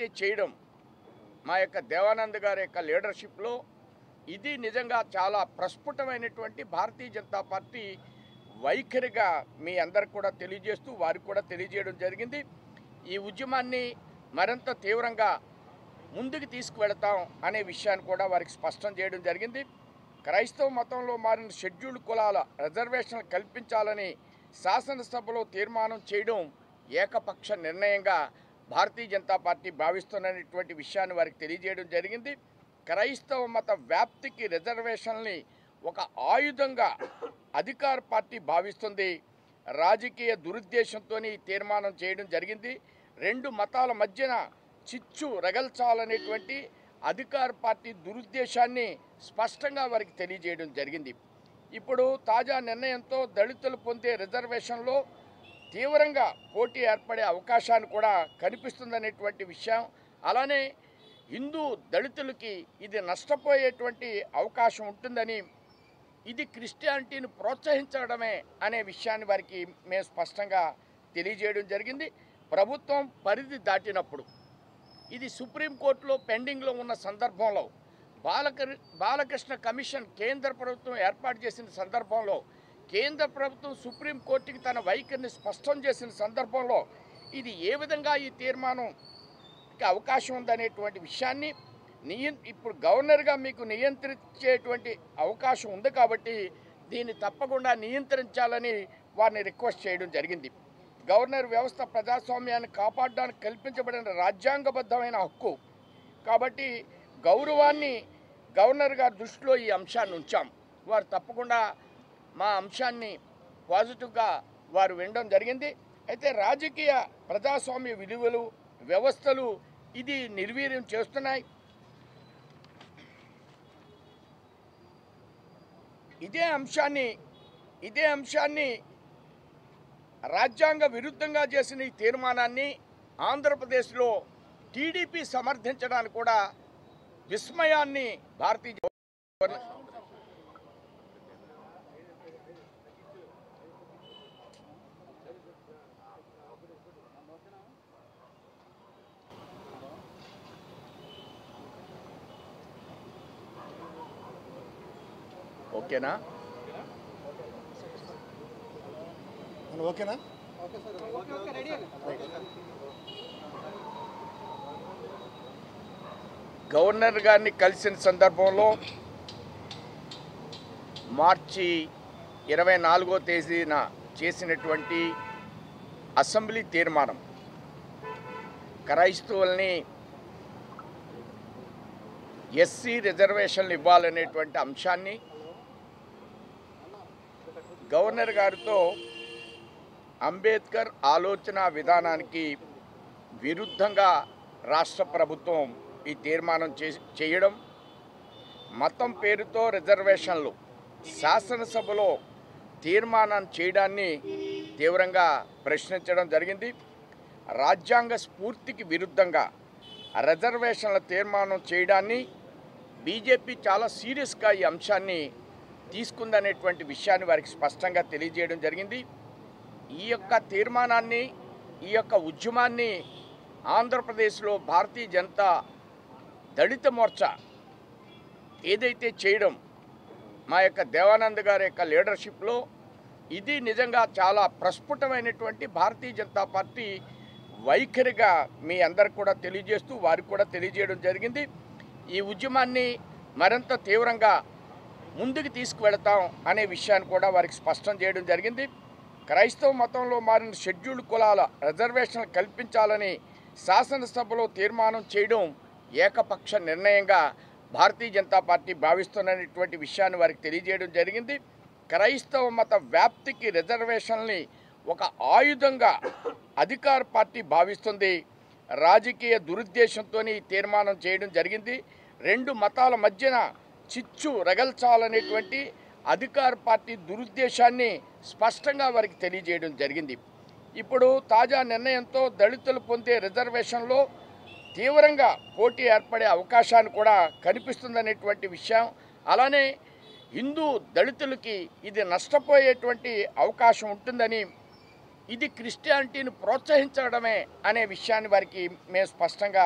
ఏదైతే చేయడం మా యొక్క దేవానంద్ గారి యొక్క లీడర్షిప్లో ఇది నిజంగా చాలా ప్రస్ఫుటమైనటువంటి భారతీయ జనతా పార్టీ వైఖరిగా మీ అందరికి కూడా తెలియజేస్తూ వారికి కూడా తెలియజేయడం జరిగింది ఈ ఉద్యమాన్ని మరింత తీవ్రంగా ముందుకు తీసుకువెళతాం అనే విషయాన్ని కూడా వారికి స్పష్టం చేయడం జరిగింది క్రైస్తవ మతంలో మారిన షెడ్యూల్డ్ కులాల రిజర్వేషన్లు కల్పించాలని శాసనసభలో తీర్మానం చేయడం ఏకపక్ష నిర్ణయంగా భారతీయ జనతా పార్టీ భావిస్తున్నటువంటి విషయాన్ని వారికి తెలియజేయడం జరిగింది క్రైస్తవ మత వ్యాప్తికి రిజర్వేషన్ని ఒక ఆయుధంగా అధికార పార్టీ భావిస్తుంది రాజకీయ దురుద్దేశంతో ఈ తీర్మానం చేయడం జరిగింది రెండు మతాల మధ్యన చిచ్చు రగల్చాలనేటువంటి అధికార పార్టీ దురుద్దేశాన్ని స్పష్టంగా వారికి తెలియజేయడం జరిగింది ఇప్పుడు తాజా నిర్ణయంతో దళితులు పొందే రిజర్వేషన్లో తీవ్రంగా పోటీ ఏర్పడే అవకాశాన్ని కూడా కనిపిస్తుందనేటువంటి విషయం అలానే హిందూ దళితులకి ఇది నష్టపోయేటువంటి అవకాశం ఉంటుందని ఇది క్రిస్టియానిటీని ప్రోత్సహించడమే అనే విషయాన్ని వారికి మేము స్పష్టంగా తెలియజేయడం జరిగింది ప్రభుత్వం పరిధి దాటినప్పుడు ఇది సుప్రీంకోర్టులో పెండింగ్లో ఉన్న సందర్భంలో బాలకృ బాలకృష్ణ కమిషన్ కేంద్ర ప్రభుత్వం ఏర్పాటు చేసిన సందర్భంలో కేంద్ర ప్రభుత్వం సుప్రీంకోర్టుకి తన వైఖరిని స్పష్టం చేసిన సందర్భంలో ఇది ఏ విధంగా ఈ తీర్మానంకి అవకాశం ఉందనేటువంటి విషయాన్ని నియ ఇప్పుడు గవర్నర్గా మీకు నియంత్రించేటువంటి అవకాశం ఉంది కాబట్టి దీన్ని తప్పకుండా నియంత్రించాలని వారిని రిక్వెస్ట్ చేయడం జరిగింది గవర్నర్ వ్యవస్థ ప్రజాస్వామ్యాన్ని కాపాడడానికి కల్పించబడిన రాజ్యాంగబద్ధమైన హక్కు కాబట్టి గౌరవాన్ని గవర్నర్ గారి దృష్టిలో ఈ అంశాన్ని ఉంచాం వారు తప్పకుండా మా అంశాన్ని పాజిటివ్గా వారు వినడం జరిగింది అయితే రాజకీయ ప్రజాస్వామ్య విలువలు వ్యవస్థలు ఇది నిర్వీర్యం చేస్తున్నాయి ఇదే అంశాన్ని ఇదే అంశాన్ని రాజ్యాంగ విరుద్ధంగా చేసిన ఈ తీర్మానాన్ని ఆంధ్రప్రదేశ్లో టీడీపీ సమర్థించడానికి కూడా విస్మయాన్ని భారతీయ జన- ఓకేనా మనం ఓకేనా గవర్నర్ గారిని కలిసిన సందర్భంలో మార్చి ఇరవై నాలుగో తేదీన చేసినటువంటి అసెంబ్లీ తీర్మానం క్రైస్తవుల్ని ఎస్సీ రిజర్వేషన్లు ఇవ్వాలనేటువంటి అంశాన్ని గవర్నర్ గారితో అంబేద్కర్ ఆలోచన విధానానికి విరుద్ధంగా రాష్ట్ర ప్రభుత్వం ఈ తీర్మానం చే- చేయడం మతం పేరుతో రిజర్వేషన్లు శాసనసభలో తీర్మానం చేయడాన్ని తీవ్రంగా ప్రశ్నించడం జరిగింది రాజ్యాంగ స్ఫూర్తికి విరుద్ధంగా రిజర్వేషన్ల తీర్మానం చేయడాన్ని బీజేపీ చాలా సీరియస్గా ఈ అంశాన్ని తీసుకుందనేటువంటి విషయాన్ని వారికి స్పష్టంగా తెలియజేయడం జరిగింది ఈ యొక్క తీర్మానాన్ని ఈ యొక్క ఉద్యమాన్ని ఆంధ్రప్రదేశ్లో భారతీయ జనతా దళిత మోర్చా ఏదైతే చేయడం మా యొక్క దేవానంద్ గారి యొక్క లీడర్షిప్లో ఇది నిజంగా చాలా ప్రస్ఫుటమైనటువంటి భారతీయ జనతా పార్టీ వైఖరిగా మీ అందరికి కూడా తెలియజేస్తూ వారికి కూడా తెలియజేయడం జరిగింది ఈ ఉద్యమాన్ని మరింత తీవ్రంగా ముందుకు తీసుకువెళతాం అనే విషయాన్ని కూడా వారికి స్పష్టం చేయడం జరిగింది క్రైస్తవ మతంలో మారిన షెడ్యూల్డ్ కులాల రిజర్వేషన్లు కల్పించాలని శాసనసభలో తీర్మానం చేయడం ఏకపక్ష నిర్ణయంగా భారతీయ జనతా పార్టీ భావిస్తున్నటువంటి విషయాన్ని వారికి తెలియజేయడం జరిగింది క్రైస్తవ మత వ్యాప్తికి రిజర్వేషన్ని ఒక ఆయుధంగా అధికార పార్టీ భావిస్తుంది రాజకీయ దురుద్దేశంతో ఈ తీర్మానం చేయడం జరిగింది రెండు మతాల మధ్యన చిచ్చు రగల్చాలనేటువంటి అధికార పార్టీ దురుద్దేశాన్ని స్పష్టంగా వారికి తెలియజేయడం జరిగింది ఇప్పుడు తాజా నిర్ణయంతో దళితులు పొందే రిజర్వేషన్లో తీవ్రంగా పోటీ ఏర్పడే అవకాశాన్ని కూడా కనిపిస్తుందనేటువంటి విషయం అలానే హిందూ దళితులకి ఇది నష్టపోయేటువంటి అవకాశం ఉంటుందని ఇది క్రిస్టియానిటీని ప్రోత్సహించడమే అనే విషయాన్ని వారికి మేము స్పష్టంగా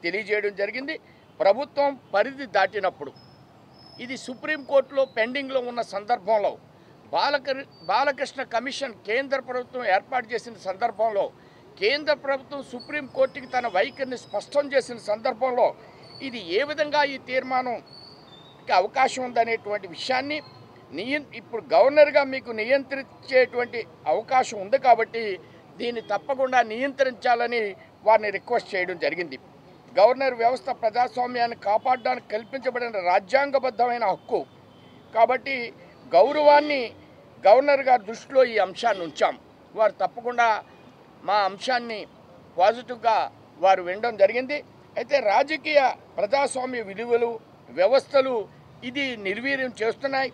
తెలియజేయడం జరిగింది ప్రభుత్వం పరిధి దాటినప్పుడు ఇది సుప్రీంకోర్టులో పెండింగ్లో ఉన్న సందర్భంలో బాలక బాలకృష్ణ కమిషన్ కేంద్ర ప్రభుత్వం ఏర్పాటు చేసిన సందర్భంలో కేంద్ర ప్రభుత్వం సుప్రీంకోర్టుకి తన వైఖరిని స్పష్టం చేసిన సందర్భంలో ఇది ఏ విధంగా ఈ తీర్మానంకి అవకాశం ఉందనేటువంటి విషయాన్ని నియం ఇప్పుడు గవర్నర్గా మీకు నియంత్రించేటువంటి అవకాశం ఉంది కాబట్టి దీన్ని తప్పకుండా నియంత్రించాలని వారిని రిక్వెస్ట్ చేయడం జరిగింది గవర్నర్ వ్యవస్థ ప్రజాస్వామ్యాన్ని కాపాడడానికి కల్పించబడిన రాజ్యాంగబద్ధమైన హక్కు కాబట్టి గౌరవాన్ని గవర్నర్ గారి దృష్టిలో ఈ అంశాన్ని ఉంచాం వారు తప్పకుండా మా అంశాన్ని పాజిటివ్గా వారు వినడం జరిగింది అయితే రాజకీయ ప్రజాస్వామ్య విలువలు వ్యవస్థలు ఇది నిర్వీర్యం చేస్తున్నాయి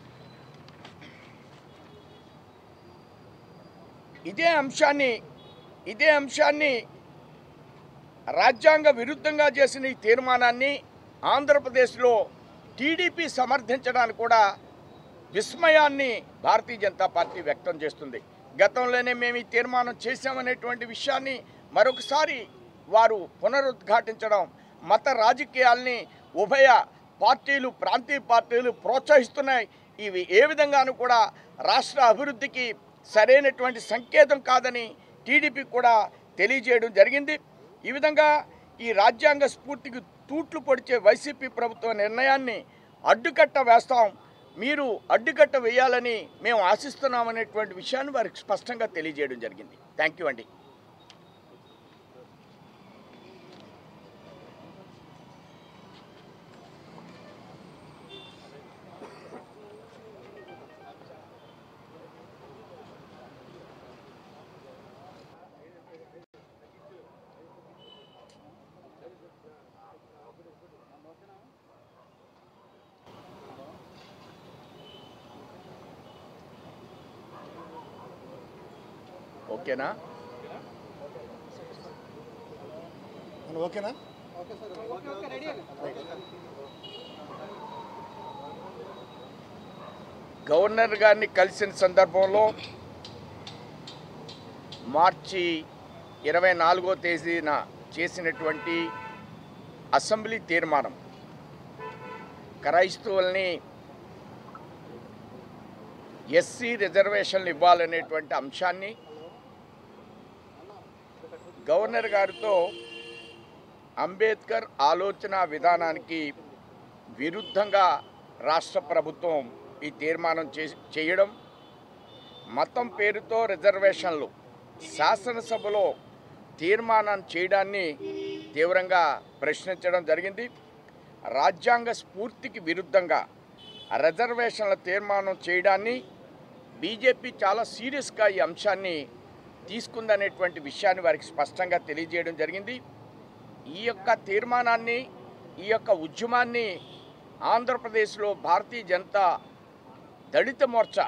ఇదే అంశాన్ని ఇదే అంశాన్ని రాజ్యాంగ విరుద్ధంగా చేసిన ఈ తీర్మానాన్ని ఆంధ్రప్రదేశ్లో టీడీపీ సమర్థించడానికి కూడా విస్మయాన్ని భారతీయ జనతా పార్టీ వ్యక్తం చేస్తుంది గతంలోనే మేము ఈ తీర్మానం చేశామనేటువంటి విషయాన్ని మరొకసారి వారు పునరుద్ఘాటించడం మత రాజకీయాల్ని ఉభయ పార్టీలు ప్రాంతీయ పార్టీలు ప్రోత్సహిస్తున్నాయి ఇవి ఏ విధంగానూ కూడా రాష్ట్ర అభివృద్ధికి సరైనటువంటి సంకేతం కాదని టీడీపీ కూడా తెలియజేయడం జరిగింది ఈ విధంగా ఈ రాజ్యాంగ స్ఫూర్తికి తూట్లు పొడిచే వైసీపీ ప్రభుత్వ నిర్ణయాన్ని అడ్డుకట్ట వేస్తాం మీరు అడ్డుకట్ట వేయాలని మేము ఆశిస్తున్నామనేటువంటి విషయాన్ని వారికి స్పష్టంగా తెలియజేయడం జరిగింది థ్యాంక్ యూ అండి ఓకేనా మనం ఓకేనా గవర్నర్ గారిని కలిసిన సందర్భంలో మార్చి ఇరవై నాలుగో తేదీన చేసినటువంటి అసెంబ్లీ తీర్మానం క్రైస్తవుల్ని ఎస్సీ రిజర్వేషన్లు ఇవ్వాలనేటువంటి అంశాన్ని గవర్నర్ గారితో అంబేద్కర్ ఆలోచన విధానానికి విరుద్ధంగా రాష్ట్ర ప్రభుత్వం ఈ తీర్మానం చే- చేయడం మతం పేరుతో రిజర్వేషన్లు శాసనసభలో తీర్మానం చేయడాన్ని తీవ్రంగా ప్రశ్నించడం జరిగింది రాజ్యాంగ స్ఫూర్తికి విరుద్ధంగా రిజర్వేషన్ల తీర్మానం చేయడాన్ని బీజేపీ చాలా సీరియస్గా ఈ అంశాన్ని తీసుకుందనేటువంటి విషయాన్ని వారికి స్పష్టంగా తెలియజేయడం జరిగింది ఈ యొక్క తీర్మానాన్ని ఈ యొక్క ఉద్యమాన్ని ఆంధ్రప్రదేశ్లో భారతీయ జనతా దళిత మోర్చా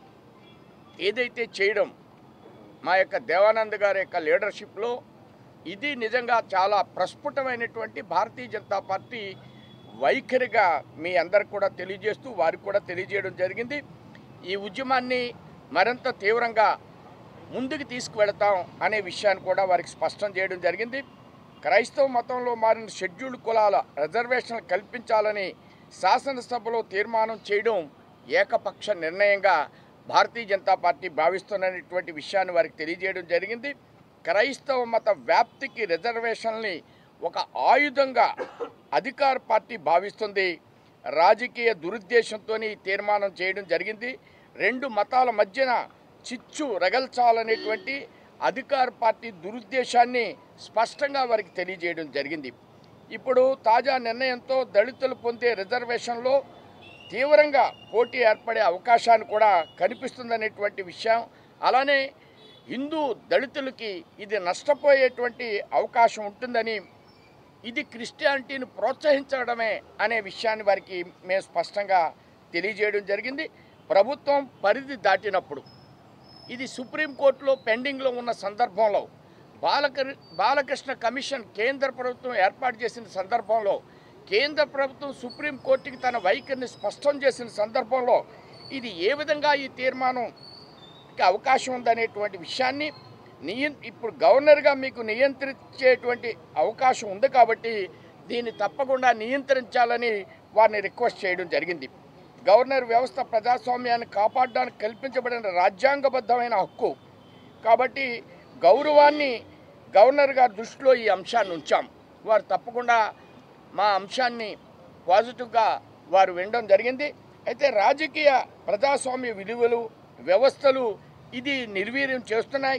ఏదైతే చేయడం మా యొక్క దేవానంద్ గారి యొక్క లీడర్షిప్లో ఇది నిజంగా చాలా ప్రస్ఫుటమైనటువంటి భారతీయ జనతా పార్టీ వైఖరిగా మీ అందరికి కూడా తెలియజేస్తూ వారికి కూడా తెలియజేయడం జరిగింది ఈ ఉద్యమాన్ని మరింత తీవ్రంగా ముందుకు తీసుకువెళతాం అనే విషయాన్ని కూడా వారికి స్పష్టం చేయడం జరిగింది క్రైస్తవ మతంలో మారిన షెడ్యూల్డ్ కులాల రిజర్వేషన్లు కల్పించాలని శాసనసభలో తీర్మానం చేయడం ఏకపక్ష నిర్ణయంగా భారతీయ జనతా పార్టీ భావిస్తున్నటువంటి విషయాన్ని వారికి తెలియజేయడం జరిగింది క్రైస్తవ మత వ్యాప్తికి రిజర్వేషన్ని ఒక ఆయుధంగా అధికార పార్టీ భావిస్తుంది రాజకీయ దురుద్దేశంతో ఈ తీర్మానం చేయడం జరిగింది రెండు మతాల మధ్యన చిచ్చు రగల్చాలనేటువంటి అధికార పార్టీ దురుద్దేశాన్ని స్పష్టంగా వారికి తెలియజేయడం జరిగింది ఇప్పుడు తాజా నిర్ణయంతో దళితులు పొందే రిజర్వేషన్లో తీవ్రంగా పోటీ ఏర్పడే అవకాశాన్ని కూడా కనిపిస్తుందనేటువంటి విషయం అలానే హిందూ దళితులకి ఇది నష్టపోయేటువంటి అవకాశం ఉంటుందని ఇది క్రిస్టియానిటీని ప్రోత్సహించడమే అనే విషయాన్ని వారికి మేము స్పష్టంగా తెలియజేయడం జరిగింది ప్రభుత్వం పరిధి దాటినప్పుడు ఇది సుప్రీంకోర్టులో పెండింగ్లో ఉన్న సందర్భంలో బాలక బాలకృష్ణ కమిషన్ కేంద్ర ప్రభుత్వం ఏర్పాటు చేసిన సందర్భంలో కేంద్ర ప్రభుత్వం సుప్రీంకోర్టుకి తన వైఖరిని స్పష్టం చేసిన సందర్భంలో ఇది ఏ విధంగా ఈ తీర్మానంకి అవకాశం ఉందనేటువంటి విషయాన్ని నియ ఇప్పుడు గవర్నర్గా మీకు నియంత్రించేటువంటి అవకాశం ఉంది కాబట్టి దీన్ని తప్పకుండా నియంత్రించాలని వారిని రిక్వెస్ట్ చేయడం జరిగింది గవర్నర్ వ్యవస్థ ప్రజాస్వామ్యాన్ని కాపాడడానికి కల్పించబడిన రాజ్యాంగబద్ధమైన హక్కు కాబట్టి గౌరవాన్ని గవర్నర్ గారి దృష్టిలో ఈ అంశాన్ని ఉంచాం వారు తప్పకుండా మా అంశాన్ని పాజిటివ్గా వారు వినడం జరిగింది అయితే రాజకీయ ప్రజాస్వామ్య విలువలు వ్యవస్థలు ఇది నిర్వీర్యం చేస్తున్నాయి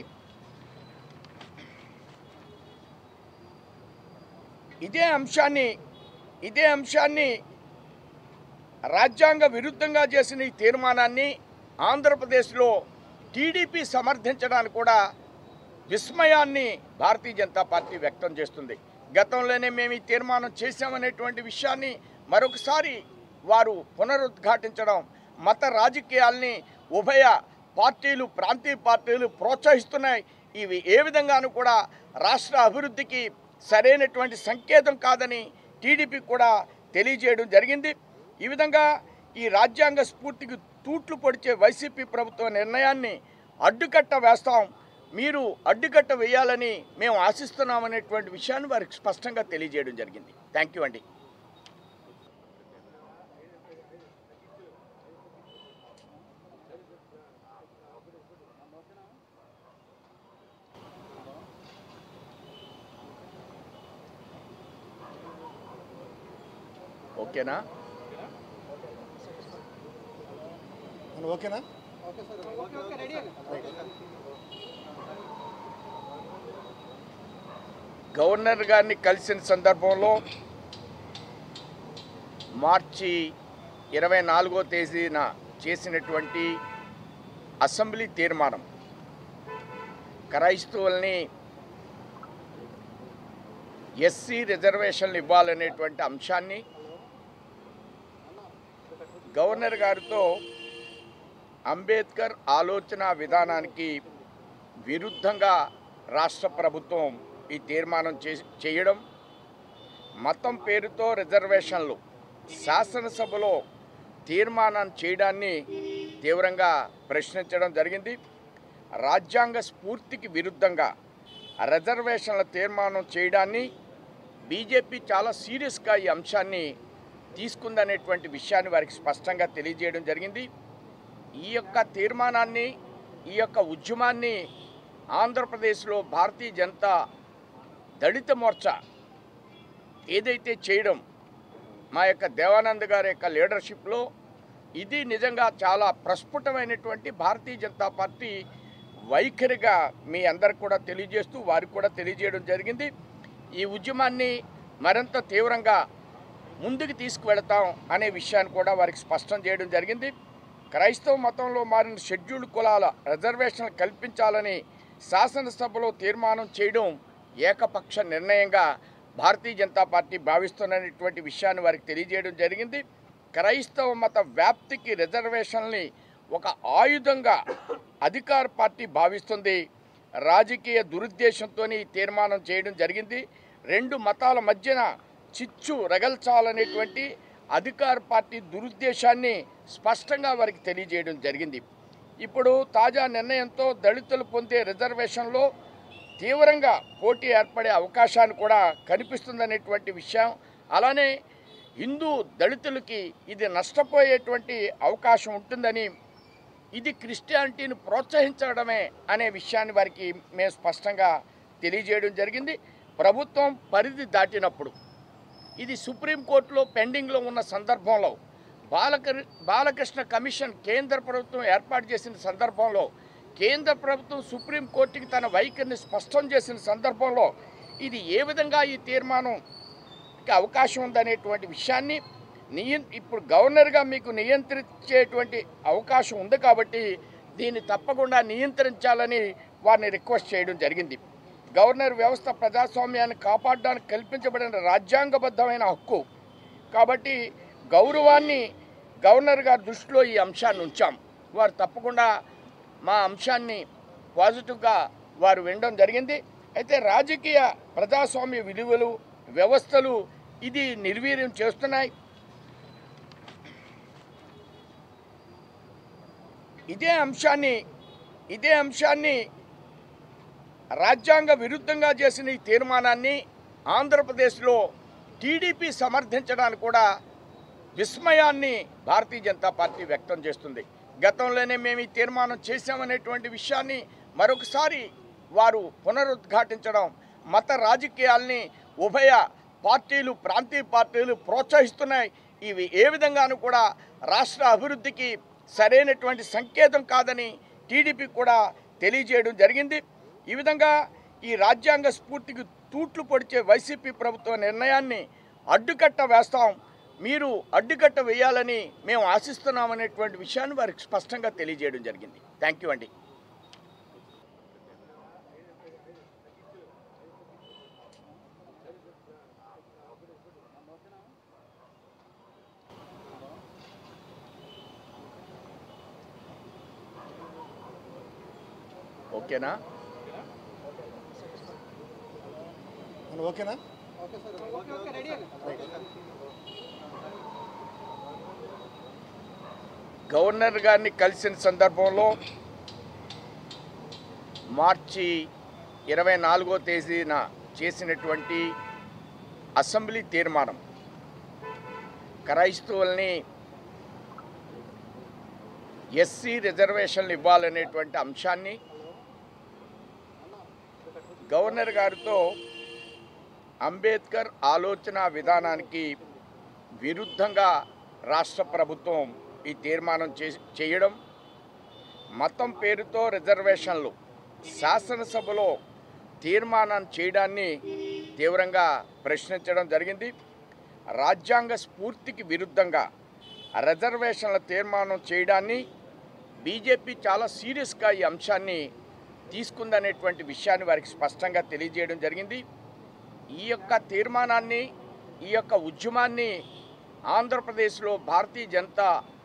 ఇదే అంశాన్ని ఇదే అంశాన్ని రాజ్యాంగ విరుద్ధంగా చేసిన ఈ తీర్మానాన్ని ఆంధ్రప్రదేశ్లో టీడీపీ సమర్థించడానికి కూడా విస్మయాన్ని భారతీయ జనతా పార్టీ వ్యక్తం చేస్తుంది గతంలోనే మేము ఈ తీర్మానం చేశామనేటువంటి విషయాన్ని మరొకసారి వారు పునరుద్ఘాటించడం మత రాజకీయాల్ని ఉభయ పార్టీలు ప్రాంతీయ పార్టీలు ప్రోత్సహిస్తున్నాయి ఇవి ఏ విధంగానూ కూడా రాష్ట్ర అభివృద్ధికి సరైనటువంటి సంకేతం కాదని టీడీపీ కూడా తెలియజేయడం జరిగింది ఈ విధంగా ఈ రాజ్యాంగ స్ఫూర్తికి తూట్లు పొడిచే వైసీపీ ప్రభుత్వ నిర్ణయాన్ని అడ్డుకట్ట వేస్తాం మీరు అడ్డుకట్ట వేయాలని మేము ఆశిస్తున్నామనేటువంటి విషయాన్ని వారికి స్పష్టంగా తెలియజేయడం జరిగింది థ్యాంక్ యూ అండి ఓకేనా మన ఓకేనా గవర్నర్ గారిని కలిసిన సందర్భంలో మార్చి ఇరవై నాలుగో తేదీన చేసినటువంటి అసెంబ్లీ తీర్మానం క్రైస్తవుల్ని ఎస్సీ రిజర్వేషన్లు ఇవ్వాలనేటువంటి అంశాన్ని గవర్నర్ గారితో అంబేద్కర్ ఆలోచన విధానానికి విరుద్ధంగా రాష్ట్ర ప్రభుత్వం ఈ తీర్మానం చే- చేయడం మతం పేరుతో రిజర్వేషన్లు శాసనసభలో తీర్మానం చేయడాన్ని తీవ్రంగా ప్రశ్నించడం జరిగింది రాజ్యాంగ స్ఫూర్తికి విరుద్ధంగా రిజర్వేషన్ల తీర్మానం చేయడాన్ని బీజేపీ చాలా సీరియస్గా ఈ అంశాన్ని తీసుకుందనేటువంటి విషయాన్ని వారికి స్పష్టంగా తెలియజేయడం జరిగింది ఈ యొక్క తీర్మానాన్ని ఈ యొక్క ఉద్యమాన్ని ఆంధ్రప్రదేశ్లో భారతీయ జనతా దళిత మోర్చా ఏదైతే చేయడం మా యొక్క దేవానంద్ గారి యొక్క లీడర్షిప్లో ఇది నిజంగా చాలా ప్రస్ఫుటమైనటువంటి భారతీయ జనతా పార్టీ వైఖరిగా మీ అందరికి కూడా తెలియజేస్తూ వారికి కూడా తెలియజేయడం జరిగింది ఈ ఉద్యమాన్ని మరింత తీవ్రంగా ముందుకు తీసుకువెళతాం అనే విషయాన్ని కూడా వారికి స్పష్టం చేయడం జరిగింది క్రైస్తవ మతంలో మారిన షెడ్యూల్డ్ కులాల రిజర్వేషన్లు కల్పించాలని శాసనసభలో తీర్మానం చేయడం ఏకపక్ష నిర్ణయంగా భారతీయ జనతా పార్టీ భావిస్తున్నటువంటి విషయాన్ని వారికి తెలియజేయడం జరిగింది క్రైస్తవ మత వ్యాప్తికి రిజర్వేషన్ని ఒక ఆయుధంగా అధికార పార్టీ భావిస్తుంది రాజకీయ దురుద్దేశంతో ఈ తీర్మానం చేయడం జరిగింది రెండు మతాల మధ్యన చిచ్చు రగల్చాలనేటువంటి అధికార పార్టీ దురుద్దేశాన్ని స్పష్టంగా వారికి తెలియజేయడం జరిగింది ఇప్పుడు తాజా నిర్ణయంతో దళితులు పొందే రిజర్వేషన్లో తీవ్రంగా పోటీ ఏర్పడే అవకాశాన్ని కూడా కనిపిస్తుందనేటువంటి విషయం అలానే హిందూ దళితులకి ఇది నష్టపోయేటువంటి అవకాశం ఉంటుందని ఇది క్రిస్టియానిటీని ప్రోత్సహించడమే అనే విషయాన్ని వారికి మేము స్పష్టంగా తెలియజేయడం జరిగింది ప్రభుత్వం పరిధి దాటినప్పుడు ఇది సుప్రీంకోర్టులో పెండింగ్లో ఉన్న సందర్భంలో బాలక బాలకృష్ణ కమిషన్ కేంద్ర ప్రభుత్వం ఏర్పాటు చేసిన సందర్భంలో కేంద్ర ప్రభుత్వం సుప్రీంకోర్టుకి తన వైఖరిని స్పష్టం చేసిన సందర్భంలో ఇది ఏ విధంగా ఈ తీర్మానంకి అవకాశం ఉందనేటువంటి విషయాన్ని నియం ఇప్పుడు గవర్నర్గా మీకు నియంత్రించేటువంటి అవకాశం ఉంది కాబట్టి దీన్ని తప్పకుండా నియంత్రించాలని వారిని రిక్వెస్ట్ చేయడం జరిగింది గవర్నర్ వ్యవస్థ ప్రజాస్వామ్యాన్ని కాపాడడానికి కల్పించబడిన రాజ్యాంగబద్ధమైన హక్కు కాబట్టి గౌరవాన్ని గవర్నర్ గారి దృష్టిలో ఈ అంశాన్ని ఉంచాం వారు తప్పకుండా మా అంశాన్ని పాజిటివ్గా వారు వినడం జరిగింది అయితే రాజకీయ ప్రజాస్వామ్య విలువలు వ్యవస్థలు ఇది నిర్వీర్యం చేస్తున్నాయి ఇదే అంశాన్ని ఇదే అంశాన్ని రాజ్యాంగ విరుద్ధంగా చేసిన ఈ తీర్మానాన్ని ఆంధ్రప్రదేశ్లో టీడీపీ సమర్థించడానికి కూడా విస్మయాన్ని భారతీయ జనతా పార్టీ వ్యక్తం చేస్తుంది గతంలోనే మేము ఈ తీర్మానం చేశామనేటువంటి విషయాన్ని మరొకసారి వారు పునరుద్ఘాటించడం మత రాజకీయాల్ని ఉభయ పార్టీలు ప్రాంతీయ పార్టీలు ప్రోత్సహిస్తున్నాయి ఇవి ఏ విధంగానూ కూడా రాష్ట్ర అభివృద్ధికి సరైనటువంటి సంకేతం కాదని టీడీపీ కూడా తెలియజేయడం జరిగింది ఈ విధంగా ఈ రాజ్యాంగ స్ఫూర్తికి తూట్లు పొడిచే వైసీపీ ప్రభుత్వ నిర్ణయాన్ని అడ్డుకట్ట వేస్తాం మీరు అడ్డుకట్ట వేయాలని మేము ఆశిస్తున్నామనేటువంటి విషయాన్ని వారికి స్పష్టంగా తెలియజేయడం జరిగింది థ్యాంక్ యూ అండి ఓకేనా మనం ఓకేనా గవర్నర్ గారిని కలిసిన సందర్భంలో మార్చి ఇరవై నాలుగో తేదీన చేసినటువంటి అసెంబ్లీ తీర్మానం క్రైస్తవుల్ని ఎస్సీ రిజర్వేషన్లు ఇవ్వాలనేటువంటి అంశాన్ని గవర్నర్ గారితో అంబేద్కర్ ఆలోచన విధానానికి విరుద్ధంగా రాష్ట్ర ప్రభుత్వం ఈ తీర్మానం చే చేయడం మతం పేరుతో రిజర్వేషన్లు శాసనసభలో తీర్మానం చేయడాన్ని తీవ్రంగా ప్రశ్నించడం జరిగింది రాజ్యాంగ స్ఫూర్తికి విరుద్ధంగా రిజర్వేషన్ల తీర్మానం చేయడాన్ని బీజేపీ చాలా సీరియస్గా ఈ అంశాన్ని తీసుకుందనేటువంటి విషయాన్ని వారికి స్పష్టంగా తెలియజేయడం జరిగింది ఈ యొక్క తీర్మానాన్ని ఈ యొక్క ఉద్యమాన్ని ఆంధ్రప్రదేశ్లో భారతీయ జనతా